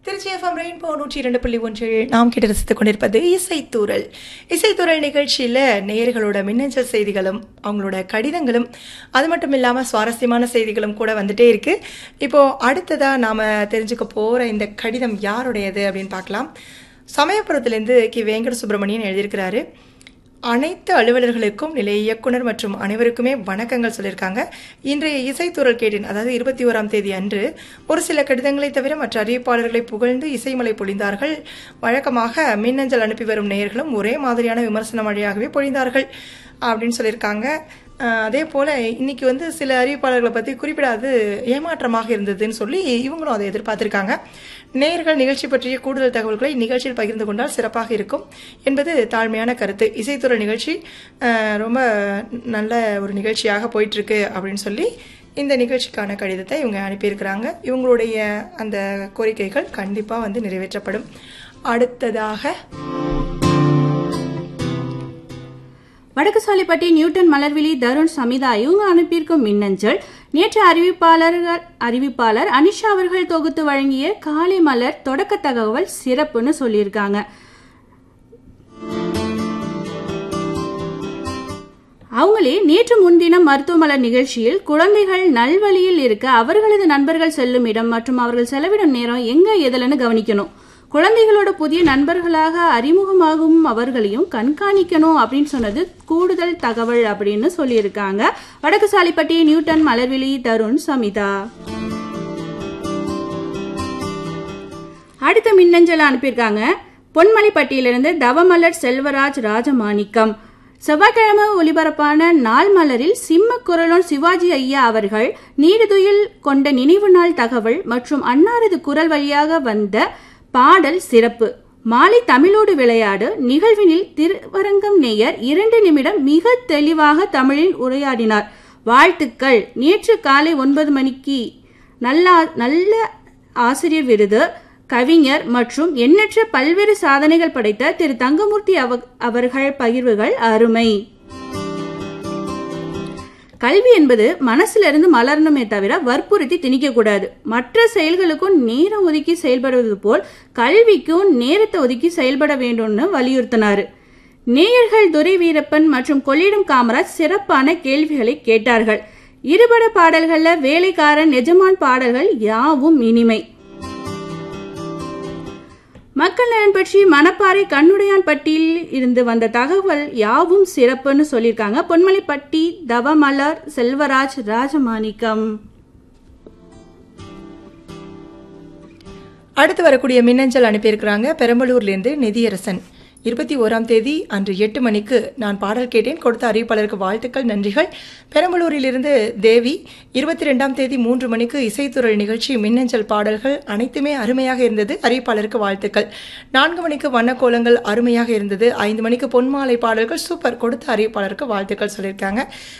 Trichy FM rainbow நூற்றி இரண்டு புள்ளி ஒன்றில் நாம் கேட்டு ரசித்துக் கொண்டிருப்பது இசைத்தூரல் இசைத்தூரல் நிகழ்ச்சியில் நேயர்களோட மின்னஞ்சல் செய்திகளும் அவங்களோட கடிதங்களும் அது மட்டும் இல்லாமல் சுவாரஸ்யமான செய்திகளும் கூட வந்துட்டே இருக்கு இப்போ அடுத்ததா நாம தெரிஞ்சுக்க போற இந்த கடிதம் யாருடையது அப்படின்னு பார்க்கலாம் சமயபுரத்திலேருந்து கி வெங்கட சுப்பிரமணியன் எழுதியிருக்கிறாரு அனைத்து அலுவலர்களுக்கும் நிலைய இயக்குனர் மற்றும் அனைவருக்குமே வணக்கங்கள் சொல்லியிருக்காங்க இன்றைய இசைத்துறல் கேட்டின் அதாவது இருபத்தி ஓராம் தேதி அன்று ஒரு சில கடிதங்களை தவிர மற்ற அறிவிப்பாளர்களை புகழ்ந்து இசைமலை பொழிந்தார்கள் வழக்கமாக மின்னஞ்சல் அனுப்பி வரும் நேயர்களும் ஒரே மாதிரியான விமர்சன மழையாகவே பொழிந்தார்கள் அப்படின்னு சொல்லியிருக்காங்க அஹ் அதே போல் இன்னைக்கு வந்து சில அறிவிப்பாளர்களை பற்றி குறிப்பிடாது ஏமாற்றமாக இருந்ததுன்னு சொல்லி இவங்களும் அதை எதிர்பார்த்திருக்காங்க நேயர்கள் நிகழ்ச்சி பற்றிய கூடுதல் தகவல்களை நிகழ்ச்சியில் பகிர்ந்து கொண்டால் சிறப்பாக இருக்கும் என்பது தாழ்மையான கருத்து இசைத்துறை நிகழ்ச்சி அஹ், ரொம்ப நல்ல ஒரு நிகழ்ச்சியாக போயிட்டு இருக்கு அப்படின்னு சொல்லி இந்த நிகழ்ச்சிக்கான கடிதத்தை இவங்க அனுப்பியிருக்கிறாங்க இவங்களுடைய அந்த கோரிக்கைகள் கண்டிப்பாக வந்து நிறைவேற்றப்படும் அடுத்ததாக வடக்குசாலிப்பட்டி நியூட்டன் மலர்விழி தருண் சமிதா இவங்க அனுப்பியிருக்கும் மின்னஞ்சல் நேற்று அறிவிப்பாளர்கள் அறிவிப்பாளர் அனிஷா அவர்கள் தொகுத்து வழங்கிய காலை மலர் தொடக்க தகவல் சிறப்புன்னு சொல்லியிருக்காங்க அவங்களே நேற்று முன்தினம் மருத்துவமலர் நிகழ்ச்சியில் குழந்தைகள் நல்வழியில் இருக்க அவர்களது நண்பர்கள் செல்லும் இடம் மற்றும் அவர்கள் செலவிடும் நேரம் எங்க எதுலன்னு கவனிக்கணும் குழந்தைகளோட புதிய நண்பர்களாக அறிமுகமாகும் அவர்களையும் கண்காணிக்கணும் அப்படின்னு சொன்னது கூடுதல் தகவல் அப்படின்னு சொல்லியிருக்காங்க வடக்குசாலிப்பட்டி நியூட்டன் மலர்விழி தருண் சமிதா அடுத்த மின்னஞ்சல் அனுப்பியிருக்காங்க பொன்மலைப்பட்டியிலிருந்து தவமலர் செல்வராஜ் ராஜமாணிக்கம் செவ்வாய்க்கிழமை ஒலிபரப்பான நாள் மலரில் சிம்ம குரலோன் சிவாஜி ஐயா அவர்கள் நீடுதுயில் கொண்ட நினைவு நாள் தகவல் மற்றும் அன்னாரது குரல் வழியாக வந்த பாடல் சிறப்பு மாலை தமிழோடு விளையாடு நிகழ்வினில் திருவரங்கம் நேயர் இரண்டு நிமிடம் மிக தெளிவாக தமிழில் உரையாடினார் வாழ்த்துக்கள் நேற்று காலை ஒன்பது மணிக்கு நல்ல நல்ல ஆசிரியர் விருது கவிஞர் மற்றும் எண்ணற்ற பல்வேறு சாதனைகள் படைத்த திரு தங்கமூர்த்தி அவ- அவர்கள் பகிர்வுகள் அருமை கல்வி என்பது மனசுல இருந்து மலரணுமே தவிர வற்புறுத்தி திணிக்க கூடாது மற்ற செயல்களுக்கும் நேரம் ஒதுக்கி செயல்படுவது போல் கல்விக்கும் நேரத்தை ஒதுக்கி செயல்பட வேண்டும்னு வலியுறுத்தினாரு நேயர்கள் துரை வீரப்பன் மற்றும் கொள்ளிடம் காமராஜ் சிறப்பான கேள்விகளை கேட்டார்கள் இருபட பாடல்கள்ல வேலைக்காரன் எஜமான் பாடல்கள் யாவும் இனிமை மக்கள் நலன் பற்றி மணப்பாறை கண்ணுடையான் பட்டியில் இருந்து வந்த தகவல் யாவும் சிறப்புன்னு சொல்லியிருக்காங்க பொன்மலைப்பட்டி தவமலர் செல்வராஜ் ராஜமாணிக்கம் அடுத்து வரக்கூடிய மின்னஞ்சல் அனுப்பியிருக்கிறாங்க பெரம்பலூர்லேருந்து நிதியரசன் இருபத்தி ஓராம் தேதி அன்று எட்டு மணிக்கு நான் பாடல் கேட்டேன் கொடுத்த அறிவிப்பாளருக்கு வாழ்த்துக்கள் நன்றிகள் பெரம்பலூரிலிருந்து தேவி இருபத்தி ரெண்டாம் தேதி மூன்று மணிக்கு இசைத்துறை நிகழ்ச்சி மின்னஞ்சல் பாடல்கள் அனைத்துமே அருமையாக இருந்தது அறிவிப்பாளருக்கு வாழ்த்துக்கள் நான்கு மணிக்கு வண்ணக்கோலங்கள் அருமையாக இருந்தது ஐந்து மணிக்கு பொன்மாலை பாடல்கள் சூப்பர் கொடுத்த அறிவிப்பாளருக்கு வாழ்த்துக்கள் சொல்லியிருக்காங்க